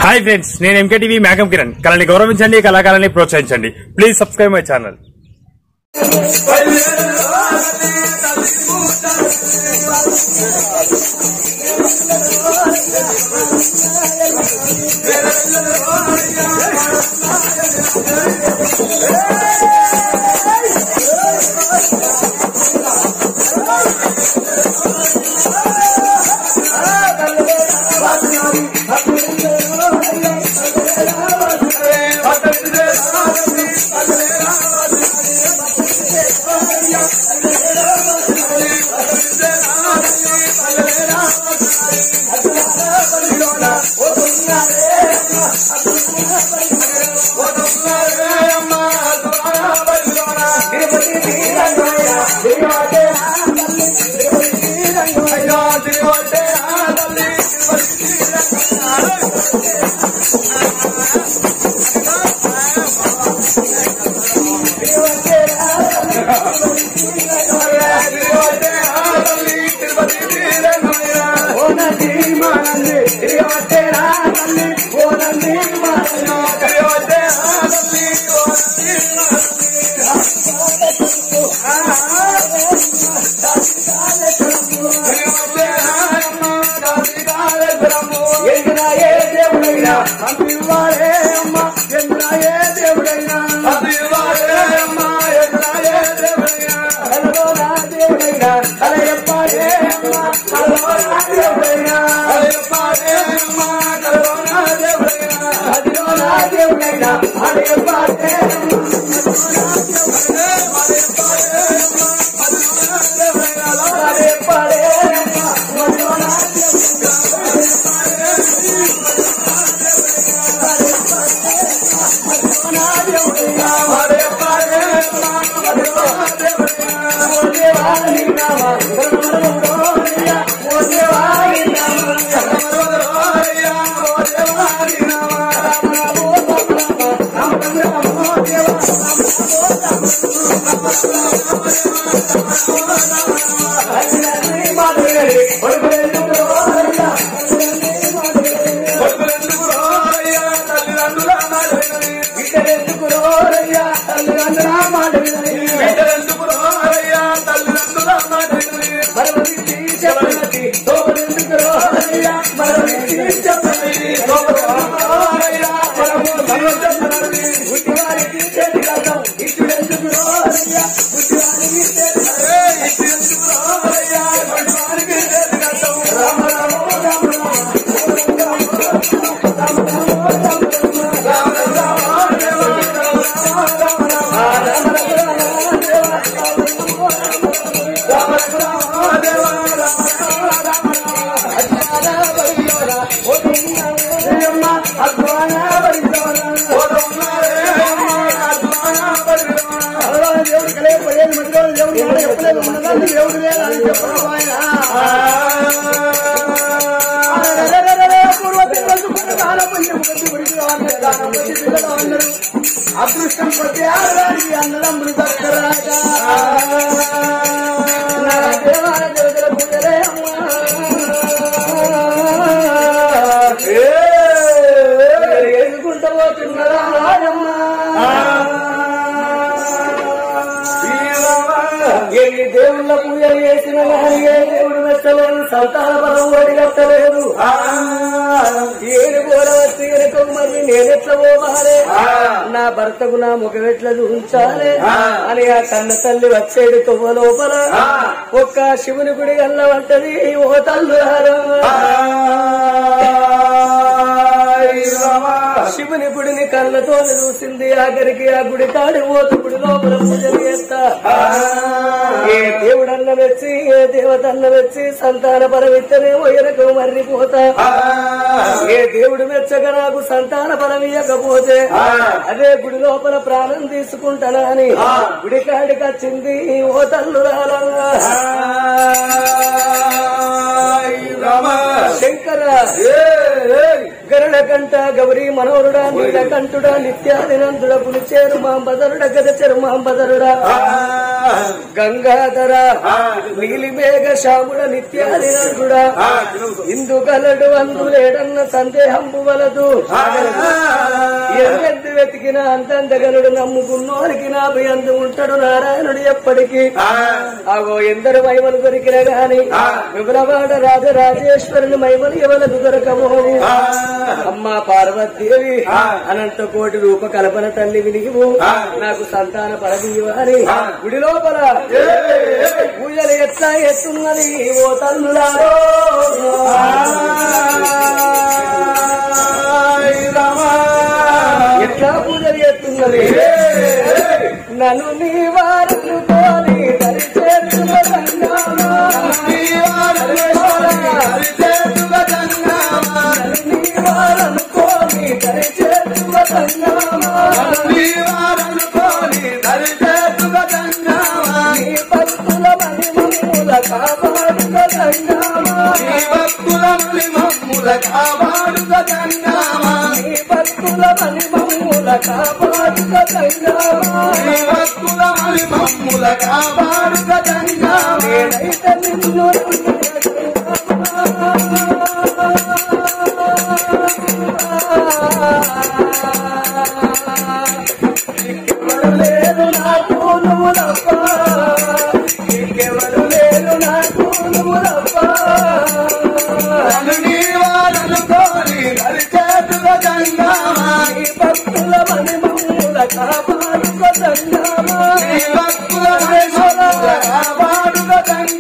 Hi friends నేను MKTV మేఘం కిరణ్ కళని గౌరవించండి కళాకారాన్ని ప్రోత్సహించండి ప్లీజ్ సబ్స్క్రైబ్ మై ఛానల్ అదృష్టం కొద్ది ఆడడానికి అన్నదమ్ములు దక్కరాగా నా దేవాల దేవతల పూజలే ఎదుకుంటూ పోతున్నదా ఎన్ని దేవుళ్ళ పూజలు చేసిన కానీ ఏ దేవుడు మెచ్చలేదు సంతాన పదం ఓడి కట్టలేదు ఏడు కూడా వచ్చి వెనుక మరి నేనెట్లా పోవాలే నా భర్తకు నా ముఖం ఎట్లా చూపించాలి అని ఆ కన్న తల్లి వచ్చేడు కొవ్వ లోపల ఒక్క శివుని గుడి అల్ల వంటది ఓ తల్లు శివుని గుడిని కళ్ళతో చూసింది ఆఖరికి ఆ గుడి కాడి పోతు గుడి లోపల పూజలు చేస్తా ఏ దేవుడన్న వచ్చి ఏ దేవతన్న వచ్చి సంతాన పరమిత్తనేమో ఎనక మర్రిపోతా ఏ దేవుడు మెచ్చక నాకు సంతాన ఫలం ఇవ్వకపోతే అదే గుడి లోపల ప్రాణం తీసుకుంటానా అని గుడి కాడికి వచ్చింది ఓ తల్లు శంకర గరుడ నీలకంఠ గౌరీ మనోరుడా నీలకంఠుడా నిత్యాదినందుడ పులిచేరు మాంబదరుడ గదచెరు మాంబదరుడా గంగాధర నీలిమేఘ శ్యాముడ నిత్యాదినందుడా ఇందు కలడు అందులేడన్న సందేహంబు వలదు ఎందెందు వెతికిన అంతందగనుడు నమ్ముకున్నోరికి నా అందు ఉంటాడు నారాయణుడు ఎప్పటికీ ఆగో ఎందరు మైమలు దొరికిన గాని వివరవాడ రాజరాజేశ్వరుని మైమలు ఎవలకు దొరకబోవు అమ్మ పార్వతీదేవి అనంత కోటి రూప కల్పన తల్లి వినిగివు నాకు సంతాన పరదీవారి గుడి లోపల పూజలు ఎట్లా ఎత్తున్నది ఓ తల్లులారో ఎట్లా పూజలు ఎత్తున్నది నన్ను నీ వారను కోరి దరి చేతుల సంగమా. నన్ను నీ వారను కోరి దరి చేతుల సంగమా. నీ భక్తుల మహిమముల కాపాడుక సంగమా. నీ భక్తుల మహిమముల కాపాడుక సంగమా. నేనైతే నిన్ను ఇంకెవరు లేరు నాకు నువ్వు తప్ప ఇంకెవరు లేరు నాకు నువ్వు తప్ప నీ భక్తుల మహిమముల కాపాడుక సంగమా. నీ భక్తుల మహిమముల కాపాడుక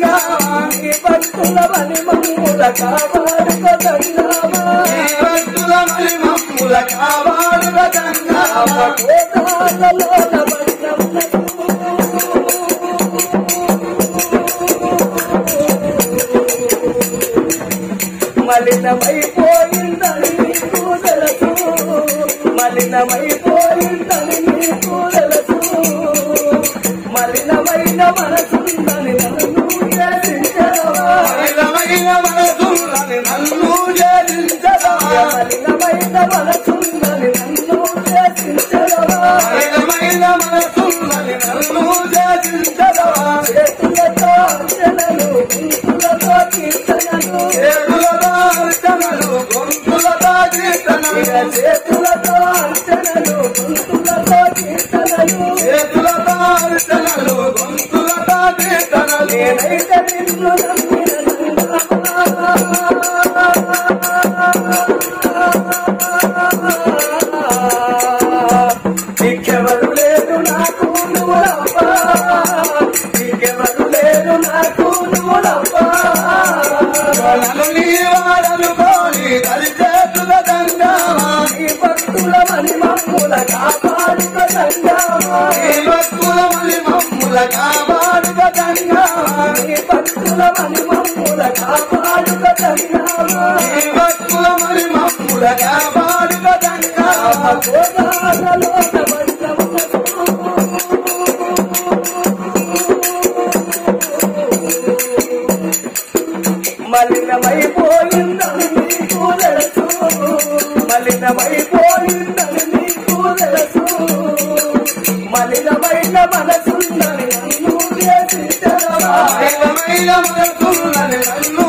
సంగమా. గోదావరిలోన పడినమునకు మలినమైపోయిందని నీకు తెలుసు మలినమైపోయిందని నీకు తెలుసు మలినమైన మనసుందని నన్ను చేసించడవా మలినమైన మనసుందని నన్ను చేసించడవా చేతులతో అర్చనలు కుంకులతో కీర్తనలు ఇక చేతులతో అర్చనలు కుంకులతో కీర్తనలు నేనైతే నిన్ను నమ్మిన ఇంకెవరు లేదు నాకు నువ్వులప్ప ఇంకెవరు లేదు నాకు నువ్వులప్ప ఈ భక్తుల మహిమమ్ముల కాపాడుక సంగమా ఈ భక్తుల మహిమమ్ముల కాపాడుక సంగమా గోదావరిలోన మలినమైపోయిందని నీకు తెలుసు మలినమైపోయిందని నీకు తెలుసు మలినమైన మనసుందని నన్ను చేసించడవా మలినమైన మనసుందని నన్ను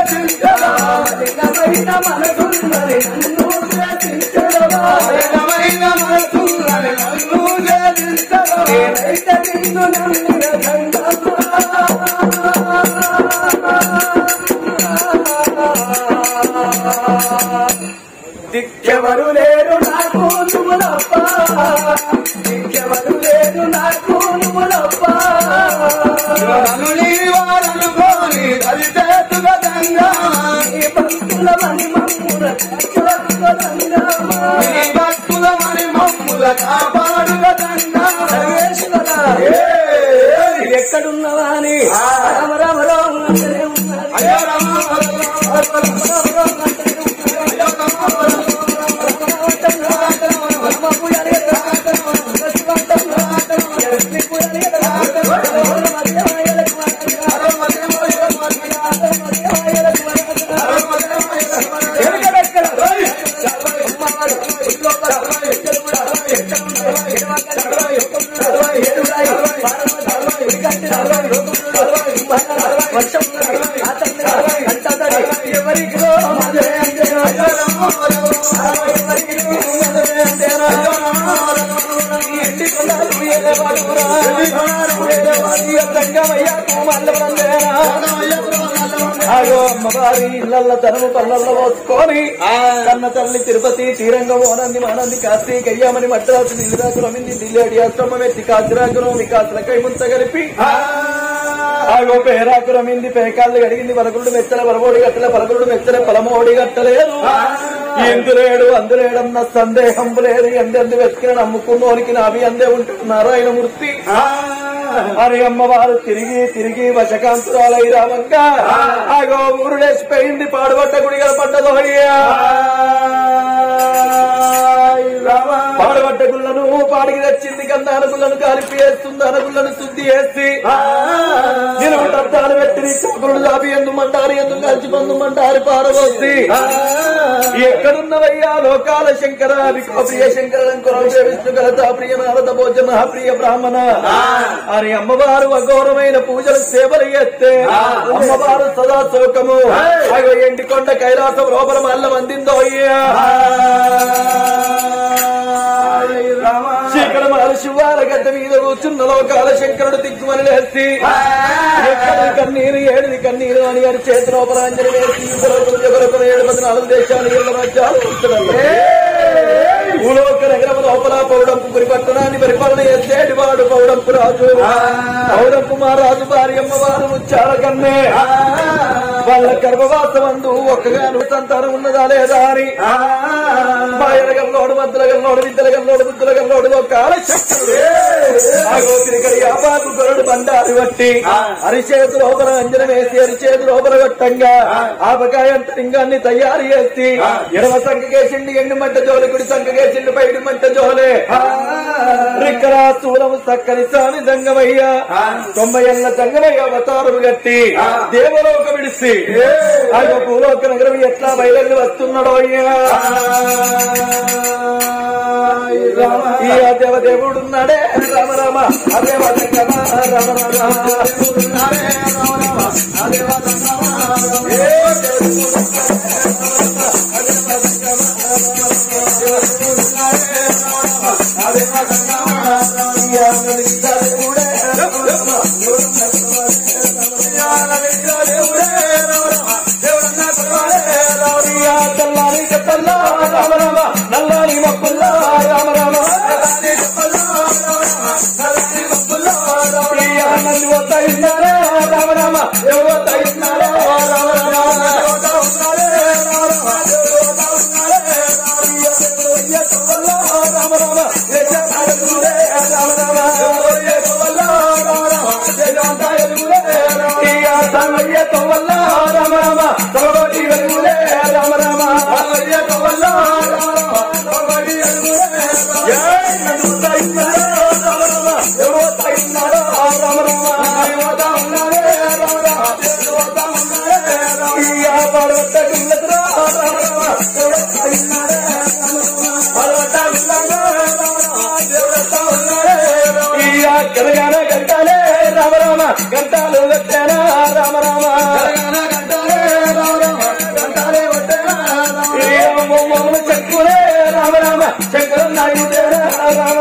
చేసించడవా నేనైతే నిన్ను నమ్మిన దిక్కెవరు లేరు నాకు నువ్వులప్ప దిక్కెవరు లేరు నాకు నువ్వులప్ప నీ భక్తుల మహిమమ్ముల సర్వేశ్వర ఎక్కడున్నవా అని రామ రామ రామ అంటనే ఉన్నది ఆగో అమ్మవారి ఇళ్ళల్లో తనము పళ్ళల్లో పోసుకొని కన్న తల్లి తిరుపతి తీరంగ ఓనంది మానంది కాశీ కయ్యామని మద్రాసు నిలిరాకురమింది ఢిల్లీ ఆశ్రమం ఎత్తి కాశీరాకురం వికాసుల కై ముంత కలిపి ఆగో పేరాకురమింది పేకాళ్ళు కడిగింది పలకుడు మెచ్చల పలమోడి గట్టల పలకుడు మెచ్చల పలమోడి గట్టలేదు ఎందులేడు అందులేడన్న సందేహం లేదు ఎందెందు వెతికిన నమ్ముకున్నోనికి నాభి అందే ఉంటుంది నారాయణమూర్తి అని అమ్మవారు తిరిగి తిరిగి వశకాంతురాలై రావంగా ఆగో ఊరుడేసిపోయింది పాడుబడ్డ గుడిగల పడ్డదో పాడుబడ్డ గుళ్ళను పాడికి తెచ్చింది కన్నా అనుగులను కలిపి వేస్తుంది అనుగులను శుద్ధి చేసి నిలువు తత్తాలు పెట్టి చాకులు దాపి ఎందుమంటారు ఎందుకు కలిసి పొందుమంటారు పారబోసి ఎక్కడున్నవయ్యా లోకాల శంకర ప్రియ శంకర విష్ణు కలత ప్రియ నారద భోజన ప్రియ బ్రాహ్మణ అని అమ్మవారు అఘోరమైన పూజలు సేవలు చేస్తే అమ్మవారు సదా శోకము అగో ఎండికొండ కైలాసం లోపల మల్ల మందిందో అయ్యా శీకరమాల శివాల గడ్డ మీద కూర్చున్న లోకాల శంకరుడు దిక్కుమని లేచి ఎక్కడ కన్నీరు ఏడిది కన్నీరు అని గారి చేతిలో పరాంజలి వేసి కొరకు ఏడు పది నాలుగు దేశాలు ఇళ్ళ రాజ్యాలు ఉంటున్నారు భూలోక నగరం లోపల పౌడంపు గురి పట్టణాన్ని పరిపాలన చేసేటి వాడు పౌడంపు రాజు పౌడంపు మహారాజు భార్య అమ్మవారు ముచ్చాల కన్నే వాళ్ళ గర్భవాసమందు ఒక్కగాను సంతానం ఉన్నదా లేదా అని బాయల గల్లోడు మద్దుల గల్లోడు విద్యల గల్లోడు బుద్ధుల గల్లోడు ఒక ఆపాకు గొరడు బండారు బట్టి అరిచేతు లోపల అంజనం వేసి అరిచేతు లోపల కొట్టంగా ఆపకాయ లింగాన్ని తయారు చేసి ఎడమ సంఖకేసిండి ఎండు మంట జోలి కుడి సంఖకేసిండి బయట మంట జోలే రిక్కరా సూరము సక్కని సాని దంగమయ్య తొంభై ఏళ్ళ దంగమయ్య అవతారము గట్టి దేవలోక విడిసి ఆ యొక్క భూలోక నగరం ఎట్లా బయలుదేరి వస్తున్నాడో అయ్యా ఈ దేవ దేవుడు ఉన్నాడే రామ రామ అదే రామ రామ రామ రామ నల్లాని మొక్కుల్లా రామ రామ నన్ను వస్తాయిన్నారా రామ రామ ఎవరు వస్తాయిన్నారా రామ రామ రామ సర్వటి వెలుగులే రామ రామ గరగాన గంటాలే రామ రామ గంటాలు వచ్చానా రామ రామ మమ్మల్ని చెక్కులే రామ రామ శంకరం నాయుడేరా రామ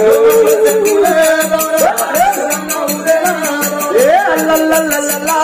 ఏ అల్లల్లల్లల్లా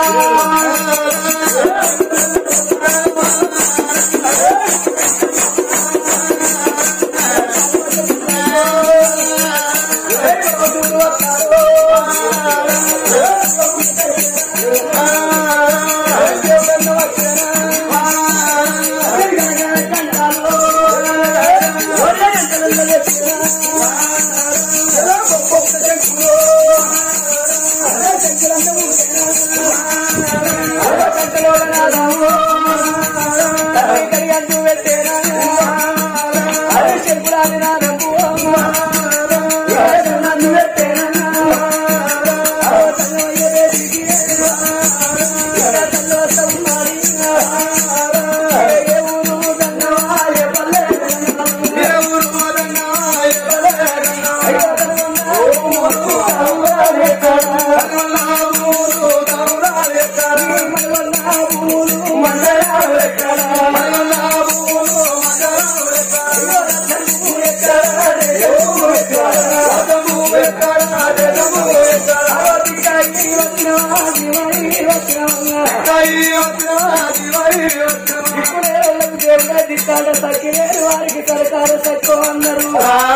ఇప్పుడే వాళ్ళకు దేవుడా దిక్కాల సఖ్యలేరు వారికి సరకాల సత్యం అన్నారు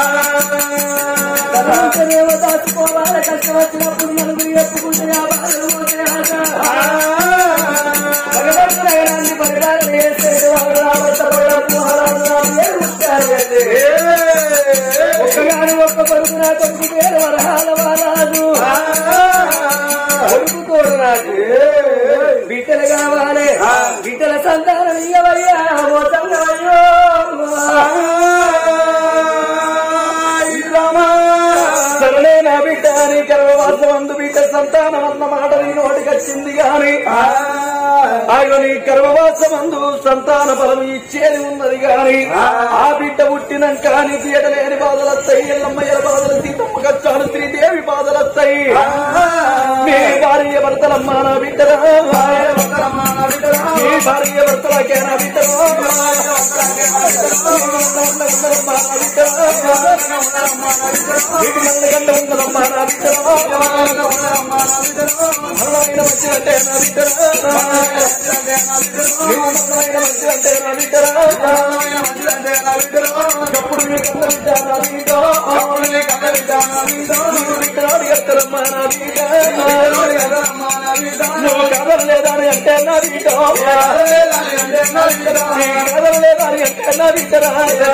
దేవ దాచుకోవాలి కష్టం వచ్చినప్పుడు నలుగురు ఎత్తుకుంటే ఆ బాధలు పోతే ఆట భగవంతుడైనాన్ని పరిరాలు వేసేది వాడు రావద్దపడకు మహారాజు రాము ఏడుస్తారు అంటే. ఒక్కగాని ఒక్క కొడుకు నా కొడుకు పేరు వరహాల మహారాజు కొడుకు తోడు నాకు బిడ్డలు కావాలి బిడ్డల సంతానం ఇయ్యవయ్యా ఓ సంగమయ్యో సరళే నా బిడ్డ నీ గర్భవాసమందు బిడ్డ సంతానం అన్న మాట నీ నోటికి వచ్చింది గాని ఆయన నీ గర్భవాసమందు సంతాన బలం ఇచ్చేది ఉన్నది గాని ఆ బిడ్డ పుట్టినాక నీకు ఎడలేని బాధలు వస్తాయి ఎల్లమ్మయ్యల బాధలు సీతమ్మ కచ్చాలు శ్రీదేవి బాధలు వస్తాయి మీ భార్య భర్తలమ్మ నా బిడ్డరా మీ భార్య భర్తలకే నా బిడ్డరా వీటి మంది గంట ఉందమ్మా నా బిడ్డరా మరణమైన మంచిదంటే నా బిడ్డరా నీవు మరణమైన మంచిదంటే నా బిడ్డరా ఎప్పుడు నీ కన్న బిడ్డ నా బిడ్డ నువ్వు బిడ్డరాడు ఎత్తరమ్మా నా బిడ్డ నువ్వు కదలలేదని అంటే నా బిడ్డ కదలలేదని అంటే నా బిడ్డరా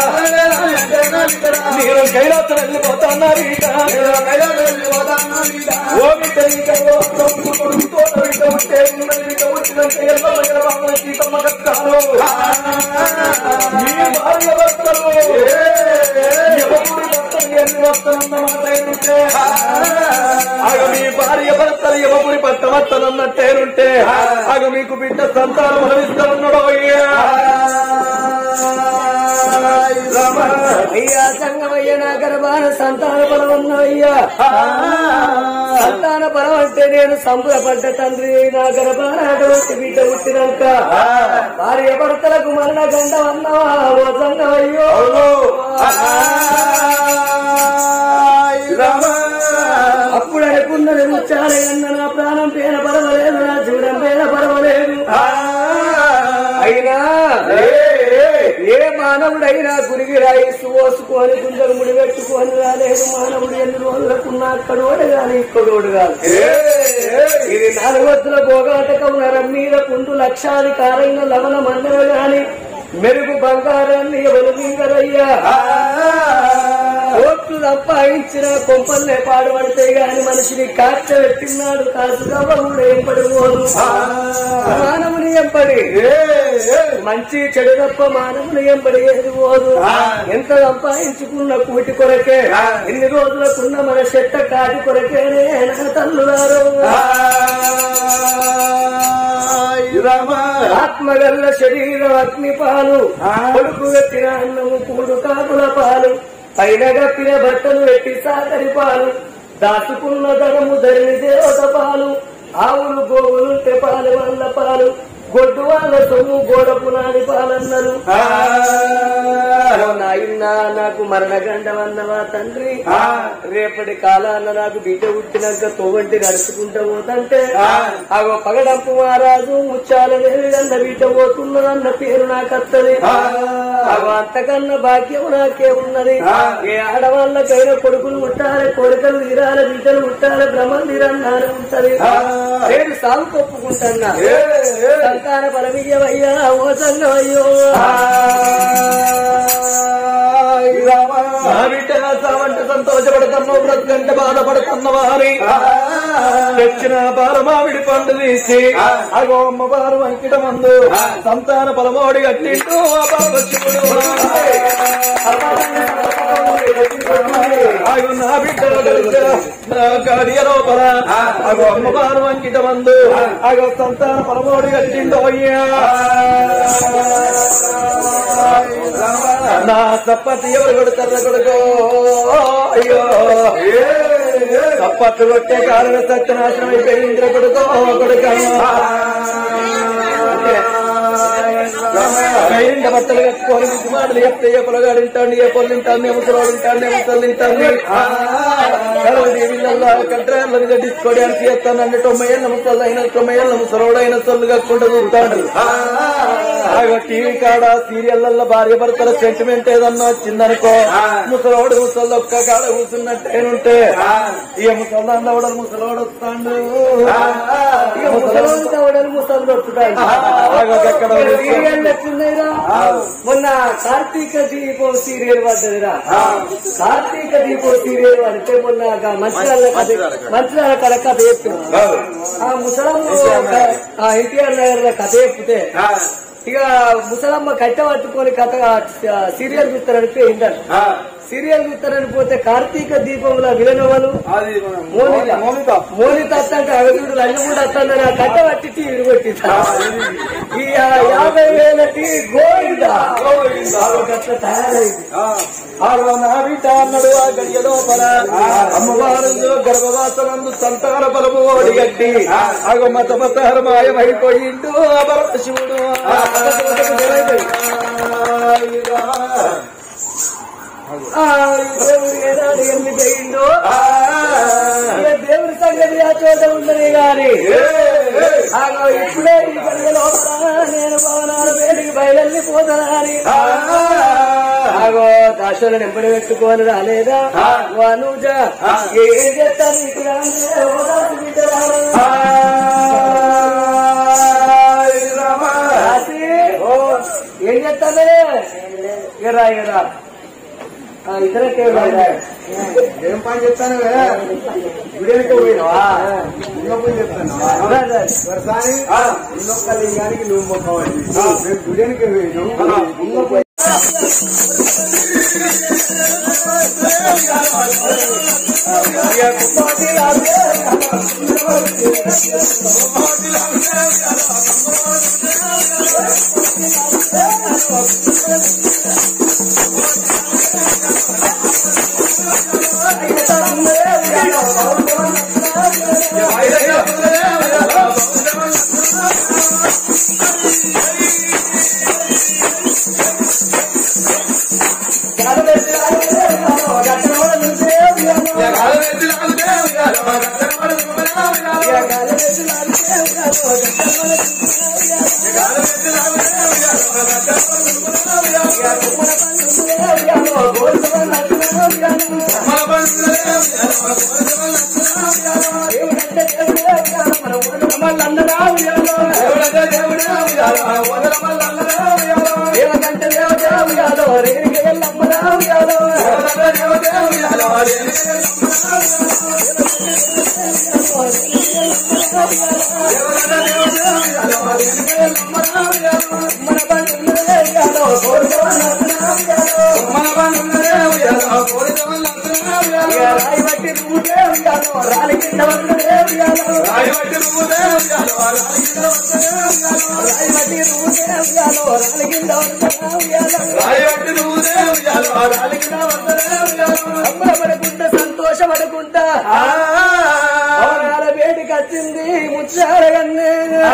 నేను కైలాసం వెళ్ళిపోతా నా బిడ్డ ఓ బిడ్డ ఇంకా కొడుకుతో బిడ్డ ఉంటే ఉన్నది బిడ్డ వచ్చినంటే ఎల్లమ్మ ఎల్లమ్మ సీతమ్మ కష్టాలు మీ భార్య భర్తలు ఎవరి భర్తలు ఎన్ని వస్తానన్నమాట ఏంటంటే ఆగ మీ భార్య భర్తలు ఎవరి భర్త వస్తానన్నట్టేనుంటే ఆగ మీకు బిడ్డ సంతానం లభిస్తానన్నాడు అయ్యా సంగమయ్య నా గర్భాన సంతాన బలం ఉన్నవయ్యా సంతాన బలం అంటే నేను సంబరపడ్డ తండ్రి నా గర్భాన అటువంటి బిడ్డ పుట్టినాక భార్య భర్తలకు మరణ గండం అన్నవా ఓ సంగమయ్యో అప్పుడు అనుకున్నది ముచ్చాలి అన్న నా ప్రాణం పేన పడవలేదు నా జీవనం పేన పడవలేదు అయినా ఏ మానవుడైనా గురిగి రాయిస్తూ పోసుకొని గుండెలు ముడి పెట్టుకొని రాలేదు మానవుడు ఎన్ని రోజులకున్న అక్కడోడు గాని ఇక్కడోడు కాదు ఇది నాలుగొత్తుల భోగాటకం నరం మీద కుండు లక్షాధికారైన లవణ మండల గాని మెరుగు బంగారాన్ని ఎవరు మింగరయ్యా కోట్లు సంపాదించిన కొంపల్లే పాడుపడితే గాని మనిషిని కాచ పెట్టినాడు కాసు కవ్వడు ఎంపడి పోదు మానవుని ఎంపడి మంచి చెడు తప్ప మానవుని ఎంపడి ఏది పోదు ఎంత సంపాదించుకున్న కూటి కొరకే ఎన్ని రోజులకున్న మన చెట్ట కాటి కొరకేనే నా తల్లులారు ఆత్మగల్ల శరీరం అగ్ని పాలు కొడుకు పెట్టిన అన్నము కూడు కాకుల పాలు పైన కప్పిన బట్టలు పెట్టి సాకరి పాలు దాచుకున్న ధనము ధరిని దేవత పాలు ఆవులు గోవులుంటే పాలు వాళ్ళ పాలు గొడ్డు వాళ్ళ సొమ్ము గోడ పునాది పాలన్నారు ఓ నాయనా నాకు మరణ గండవన్నవా తండ్రి రేపటి కాలాన నాకు బిడ్డ పుట్టినాక తోవంటి నడుచుకుంటూ పోతంటే అగో పగడంపు మహారాజు ముచ్చాల వేలిగండ బిడ్డ పోతున్నదన్న పేరు నాకు వత్తది అగో అంతకన్నా భాగ్యం నాకే ఉన్నది ఏ ఆడవాళ్ళకైనా కొడుకులు ముట్టాలి కొడుకలు తీరాలి బిడ్డలు ముట్టాలి బ్రహ్మం తీరన్నారు ఉంటది నేను సాగు కొప్పుకుంటున్నా సంతాన పరమియ్యవయ్యా ఓ సంగమయ్యో సావంటే సంతోషపడుతున్నావు బ్రతుకంటే బాధపడుతున్న వారి తెచ్చిన బాలమావిడి పండు తీసి అగో అమ్మ బారు అంకిట మందు సంతాన బలమోడి కట్టింటూ ఆ బాబు శివుడు అగో నా బిడ్డ నా గడియ లోపల అగో అమ్మ బారు అంకిట మందు అగో సంతాన బలమోడి కట్టిండు అయ్యా నా చప్పతి ఎవరు కొడతారు కొడుకో అయ్యో చప్పట్లు కొట్టే కారణ సత్యనాశనం అయిపోయింది కొడుకో కొడుక కైరిండ బట్టలు కట్టుకొని ముద్దు మాటలు చెప్తే ఏ పొలగాడు తింటాండి ఏ పొల్లు తింటాండి ఏ ముసలోడు తింటాండి ఏ ముసలు తింటాండి కలవదేవిళ్ళల్లో కట్రాళ్ళని గడ్డించుకోవడానికి చేస్తాను అంటే తొంభై ఏళ్ళ ముసలు అయిన తొంభై ఏళ్ళ ముసలోడు అయిన సొల్లు కట్టుకుంటూ చూస్తాడు ఆగో టీవీ కాడ సీరియళ్లలో భార్య భర్తల సెంటిమెంట్ ఏదన్నా వచ్చిందనుకో ముసలోడు ముసలు ఒక్క కాడ కూర్చున్నట్టేనుంటే ఇక ముసలు దవడలు ముసలోడు వస్తాడు ఇక ముసలోడు దవడలు ముసలు వస్తున్నాడు ఆగో ఎక్కడ సీరియల్ ఎట్లున్నాయిరా మొన్న కార్తీక దీపం సీరియల్ పడ్డదిరా కార్తీక దీపం సీరియల్ పడితే మొన్న మంచిర్యాల కథ మంచిర్యాల కథ కథ చెప్తున్నా ఆ ముసలమ్మ ఆ ఎన్టీఆర్ నగర్ కథ చెప్తే ఇక ముసలమ్మ కట్టె పట్టుకొని కథ సీరియల్ చూస్తారని ఏంటారు సీరియల్ చూస్తారని పోతే కార్తీక దీపంలో విలనవలు మోనిత మోనిత అత్తంటే అగదుడు లంజముడు అత్తంటే నా కట్ట పట్టి టీవీ కొట్టిందా ఈ ఆ యాభై వేలకి గోవిందా అట్లా తయారైంది ఆగో నా బిడ్డ అన్నాడు ఆ గడియ లోపల అమ్మవారు గర్భవాసనందు సంతాన బలము ఓడిగట్టి ఆగో మత మతహర మాయమైపోయిండు అమర శివుడు ఆ, ఈ దేవుడు ఏనాడు ఎన్ని చేయిందో ఇక దేవుడి సంగతి ఆ చోట ఉండని గాని ఆగో ఇప్పుడే ఈ గడియ లోపల నేను భవనాల వేడికి బయలుపోతానా అని ఆగో దాశలను ఎంబడి పెట్టుకొని రాలేదా వనుజ ఏం చేస్తాను ఇక్కడ ఏం చేస్తానే ఎరా ఎరా ఇద్దరకే ఏం పని చెప్తాను గుడికి పోయినావా ఇంకొక చెప్తాను వరసాని ఇంకొక లింగానికి నువ్వు మొక్కవాలి మేము గుడికి పోయినాం ఇంకొక దేవకంటే దేవదేవు యాదవ రేణికి వెళ్ళమ్మ రావు యాదవ మన బంధువులే యాదవ రాయి బట్టి నువ్వులే యాదవ రాలి కింద వందలే యాదవ రాయి బట్టి నువ్వులే యాదవ రాలి కింద వందలే అమ్మడపడకుండా సంతోషపడకుండా అవనాల వేడికి వచ్చింది ముచ్చారగన్నే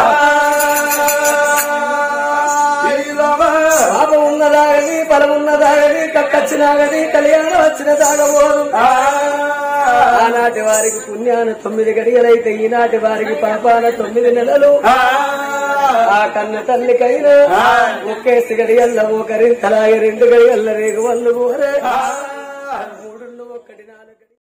పాపం ఉన్నదాగని బలం ఉన్నదాగని కక్కచ్చినాగని కళ్యాణం వచ్చిన దాగబోదు ఆనాటి వారికి పుణ్యాన తొమ్మిది గడియలైతే ఈనాటి వారికి పాపాన తొమ్మిది నెలలు ఆ కన్న తల్లికైనా ఒకేసి గడియల్ల ఒకరింతలాగే రెండు గడియల్ల రేగు వల్లు కోరే